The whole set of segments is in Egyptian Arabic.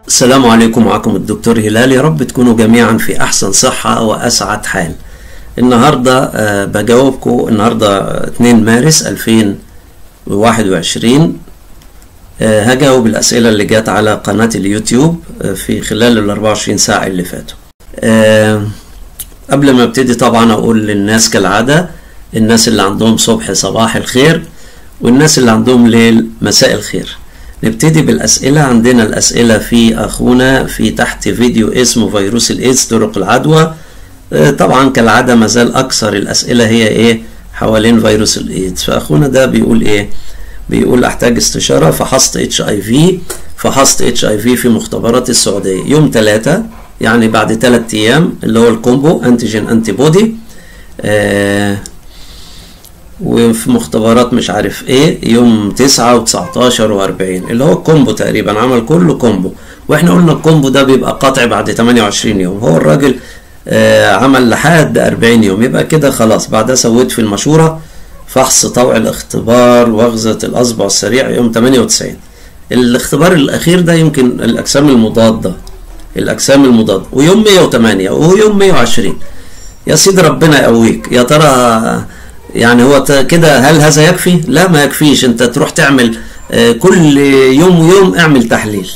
السلام عليكم معكم الدكتور هلال يا رب تكونوا جميعا في احسن صحة واسعد حال النهاردة آه، بجاوبكم النهاردة 2 مارس 2021 آه، هجاوب الاسئلة اللي جات على قناة اليوتيوب آه، في خلال ال 24 ساعة اللي فاتوا آه، قبل ما ابتدي طبعا اقول للناس كالعادة الناس اللي عندهم صبح صباح الخير والناس اللي عندهم ليل مساء الخير نبتدي بالأسئلة عندنا الأسئلة في أخونا في تحت فيديو اسمه فيروس الإيدز طرق العدوى آه، طبعا كالعادة ما زال أكثر الأسئلة هي إيه حوالين فيروس الإيدز فأخونا ده بيقول إيه بيقول أحتاج استشارة فحصت اتش اي في فحصت اتش اي في في مختبرات السعودية يوم ثلاثة يعني بعد ثلاثة أيام اللي هو الكومبو أنتيجين أنتي بودي آه وفي مختبرات مش عارف ايه يوم تسعة وتسعتاشر واربعين اللي هو الكومبو تقريبا عمل كله كومبو واحنا قلنا الكومبو ده بيبقى قطع بعد 28 يوم هو الراجل آه عمل لحد 40 يوم يبقى كده خلاص بعدها سويت في المشورة فحص طوع الاختبار وغزة الأصبع السريع يوم 98 الاختبار الأخير ده يمكن الأجسام المضادة الأجسام المضادة ويوم 108 ويوم 120 يا سيدي ربنا يقويك يا ترى يعني هو ت- كده هل هذا يكفي؟ لا ما يكفيش انت تروح تعمل آه، كل يوم ويوم اعمل تحليل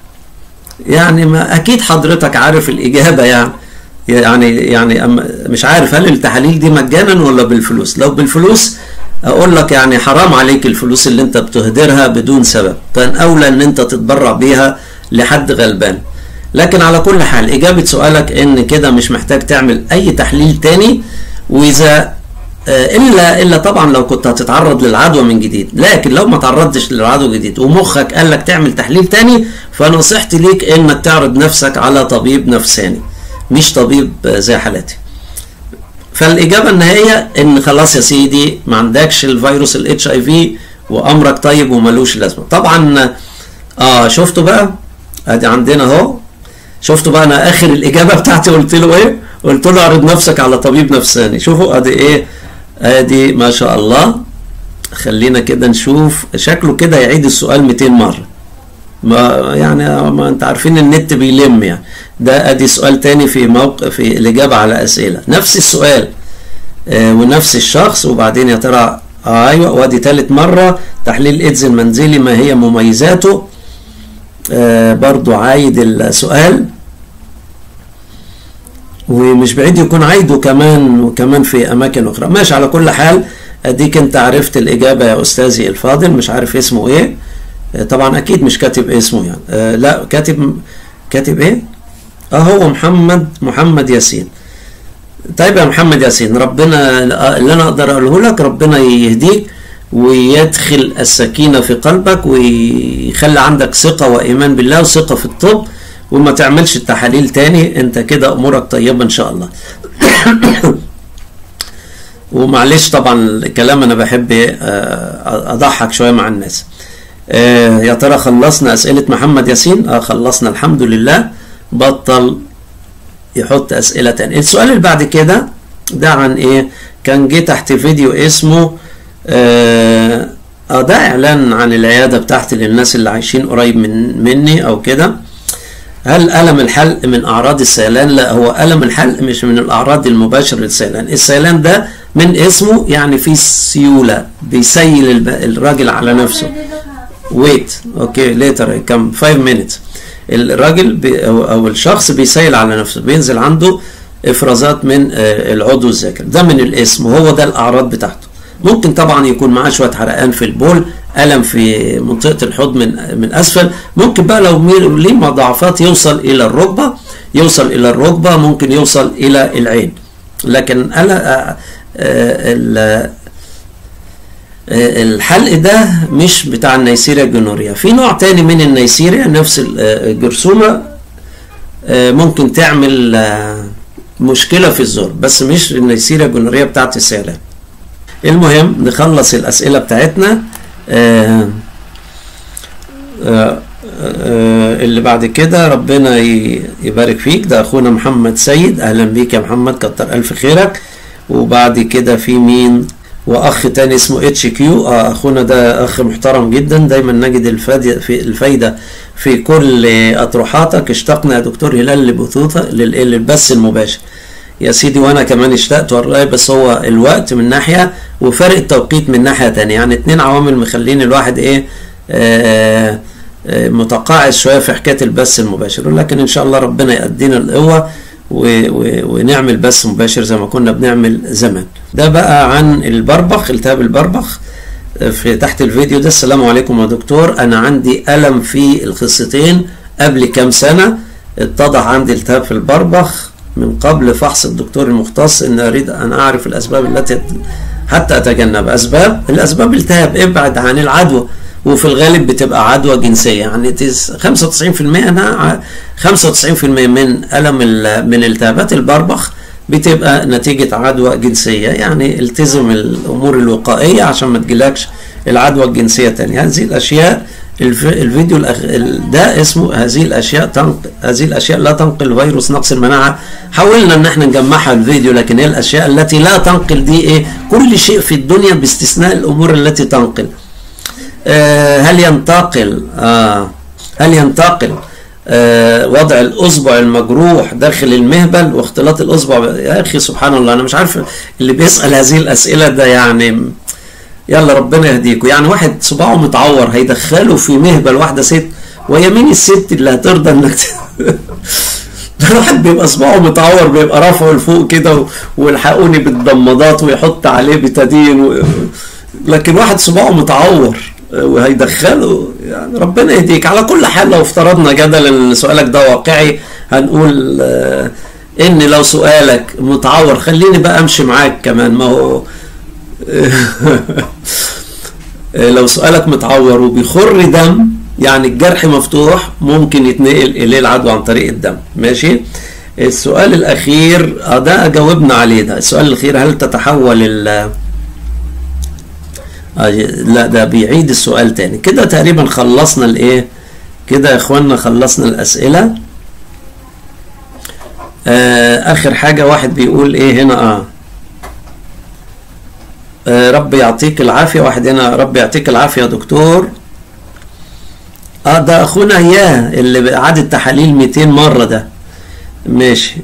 يعني ما اكيد حضرتك عارف الاجابه يعني يعني يعني أما- مش عارف هل التحاليل دي مجانا ولا بالفلوس لو بالفلوس اقول لك يعني حرام عليك الفلوس اللي انت بتهدرها بدون سبب كان اولى ان انت تتبرع بيها لحد غلبان لكن على كل حال اجابه سؤالك ان كده مش محتاج تعمل اي تحليل تاني واذا آه، الا الا طبعا لو كنت هتتعرض للعدوى من جديد لكن لو ما تعرضتش للعدوى جديد ومخك قال لك تعمل تحليل تاني فنصيحتي ليك انك تعرض نفسك على طبيب نفساني مش طبيب آه، زي حالاتي فالاجابه النهائيه ان خلاص يا سيدي ما عندكش الفيروس الاتش اي في وامرك طيب وملوش لازمه طبعا اه شفتوا بقى ادي عندنا اهو شفتوا بقى انا اخر الاجابه بتاعتي قلت له ايه قلت له اعرض نفسك على طبيب نفساني شوفوا ادي ايه ادي ما شاء الله خلينا كده نشوف شكله كده يعيد السؤال 200 مره ما يعني ما انت عارفين النت بيلم يعني ده ادي سؤال تاني في موقع في الاجابه على اسئله نفس السؤال آه ونفس الشخص وبعدين يا ترى آه ايوه وادي تالت مره تحليل ايدز المنزلي ما هي مميزاته آه برضو عايد السؤال ومش بعيد يكون عايده كمان وكمان في اماكن اخرى ماشي على كل حال اديك انت عرفت الاجابه يا استاذي الفاضل مش عارف اسمه ايه آه، طبعا اكيد مش كاتب اسمه يعني آه لا كاتب كاتب ايه اه هو محمد محمد ياسين طيب يا محمد ياسين ربنا اللي انا اقدر اقوله لك ربنا يهديك ويدخل السكينة في قلبك ويخلي عندك ثقة وإيمان بالله وثقة في الطب وما تعملش التحاليل تاني انت كده امورك طيبة ان شاء الله ومعلش طبعا الكلام انا بحب آه، اضحك شوية مع الناس آه، يا ترى خلصنا اسئلة محمد ياسين اه خلصنا الحمد لله بطل يحط اسئله تانية السؤال اللي بعد كده ده عن ايه كان جه تحت فيديو اسمه اه آه، ده اعلان عن العياده بتاعتي للناس اللي عايشين قريب من مني او كده هل الم الحلق من اعراض السيلان لا هو الم الحلق مش من الاعراض المباشره للسيلان السيلان ده من اسمه يعني في سيوله بيسيل الب- الراجل على نفسه ويت اوكي ليتر كم 5 مينتس الراجل بي او أو الشخص بيسيل على نفسه بينزل عنده افرازات من آه، العضو الذاكر ده من الاسم وهو ده الاعراض بتاعته ممكن طبعا يكون معاه شويه حرقان في البول الم في منطقه الحوض من من اسفل ممكن بقى لو مي- ليه مضاعفات يوصل الى الركبه يوصل الى الركبه ممكن يوصل الى العين لكن انا آه، آه، ال- الحلق ده مش بتاع النيسيريا الجنوريا في نوع تاني من النيسيريا نفس ال- الجرثومة آه، ممكن تعمل آه، مشكلة في الزور بس مش النيسيريا الجنوريا بتاعت السيلان المهم نخلص الأسئلة بتاعتنا آه، آه، آه، اللي بعد كده ربنا ي- يبارك فيك ده أخونا محمد سيد أهلا بيك يا محمد كتر ألف خيرك وبعد كده في مين واخ تاني اسمه اتش كيو اخونا ده اخ محترم جدا دايما نجد الفايده في الفايده في كل اطروحاتك اشتقنا يا دكتور هلال لبثوثه للبث المباشر يا سيدي وانا كمان اشتقت والله بس هو الوقت من ناحيه وفرق التوقيت من ناحيه تانية يعني اتنين عوامل مخلين الواحد ايه آه آه متقاعد شويه في حكايه البث المباشر ولكن ان شاء الله ربنا يدينا القوه ونعمل بث مباشر زي ما كنا بنعمل زمان ده بقى عن البربخ التهاب البربخ في تحت الفيديو ده السلام عليكم يا دكتور انا عندي الم في الخصتين قبل كام سنه اتضح عندي التهاب في البربخ من قبل فحص الدكتور المختص ان اريد ان اعرف الاسباب التي حتى اتجنب اسباب الاسباب التهاب ابعد عن العدوى وفي الغالب بتبقى عدوى جنسية يعني 95% أنا 95% من ألم من التهابات البربخ بتبقى نتيجة عدوى جنسية يعني التزم الأمور الوقائية عشان ما تجيلكش العدوى الجنسية تاني هذه الأشياء الفيديو الأخ... ده اسمه هذه الاشياء تنقل هذه الاشياء لا تنقل فيروس نقص المناعه حاولنا ان احنا نجمعها الفيديو لكن هي الاشياء التي لا تنقل دي ايه كل شيء في الدنيا باستثناء الامور التي تنقل آه هل ينتقل آه هل ينتقل آه وضع الاصبع المجروح داخل المهبل واختلاط الاصبع يا اخي سبحان الله انا مش عارف اللي بيسال هذه الاسئله ده يعني يلا ربنا يهديكم يعني واحد صباعه متعور هيدخله في مهبل واحده ست وهي مين الست اللي هترضى انك ده الواحد بيبقى صباعه متعور بيبقى رافعه لفوق كده والحقوني بالضمادات ويحط عليه بتادين و... لكن واحد صباعه متعور وهيدخله يعني ربنا يهديك على كل حال لو افترضنا جدلا ان سؤالك ده واقعي هنقول آه ان لو سؤالك متعور خليني بقى امشي معاك كمان ما هو لو سؤالك متعور وبيخر دم يعني الجرح مفتوح ممكن يتنقل اليه العدوى عن طريق الدم ماشي السؤال الاخير ده جاوبنا عليه ده السؤال الاخير هل تتحول ال لا ده بيعيد السؤال تاني كده تقريبا خلصنا الايه كده يا اخوانا خلصنا الاسئله آه اخر حاجه واحد بيقول ايه هنا اه آه رب يعطيك العافيه واحد هنا رب يعطيك العافيه يا دكتور اه ده اخونا اياه اللي عاد التحاليل 200 مره ده ماشي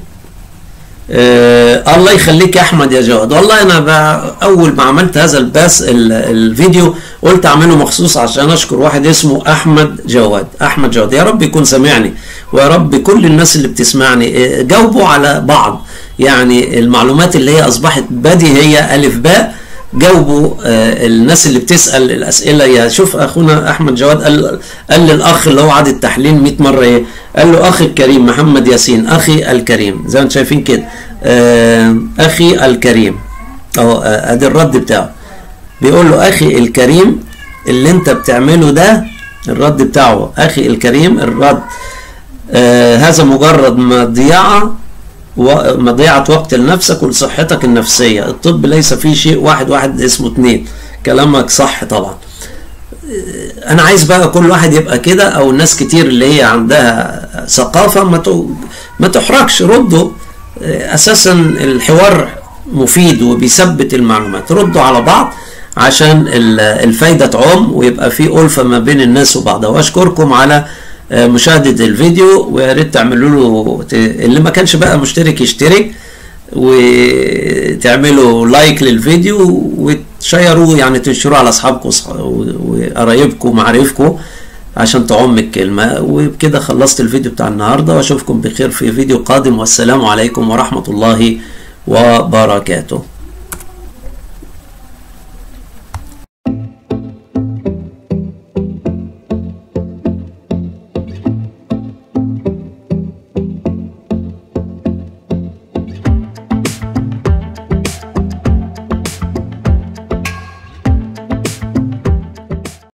آه الله يخليك يا احمد يا جواد والله انا اول ما عملت هذا الباس الفيديو قلت اعمله مخصوص عشان اشكر واحد اسمه احمد جواد احمد جواد يا رب يكون سامعني ويا رب كل الناس اللي بتسمعني آه جاوبوا على بعض يعني المعلومات اللي هي اصبحت بديهيه الف باء جاوبوا آه الناس اللي بتسال الاسئله يا شوف اخونا احمد جواد قال قال للاخ اللي هو عاد التحليل 100 مره ايه قال له اخي الكريم محمد ياسين اخي الكريم زي ما انتم شايفين كده آه اخي الكريم اهو ادي الرد بتاعه بيقول له اخي الكريم اللي انت بتعمله ده الرد بتاعه اخي الكريم الرد آه هذا مجرد مضيعه ومضيعة وقت لنفسك ولصحتك النفسية الطب ليس فيه شيء واحد واحد اسمه اتنين كلامك صح طبعا انا عايز بقى كل واحد يبقى كده او الناس كتير اللي هي عندها ثقافة ما ما تحركش ردوا اساسا الحوار مفيد وبيثبت المعلومات ردوا على بعض عشان الفايدة تعم ويبقى في ألفة ما بين الناس وبعضها واشكركم على مشاهدة الفيديو ويا ريت تعملوا له اللي ما كانش بقى مشترك يشترك وتعملوا لايك للفيديو وتشيروه يعني تنشروه على اصحابكم وقرايبكم ومعارفكم عشان تعم الكلمة وبكده خلصت الفيديو بتاع النهاردة واشوفكم بخير في فيديو قادم والسلام عليكم ورحمة الله وبركاته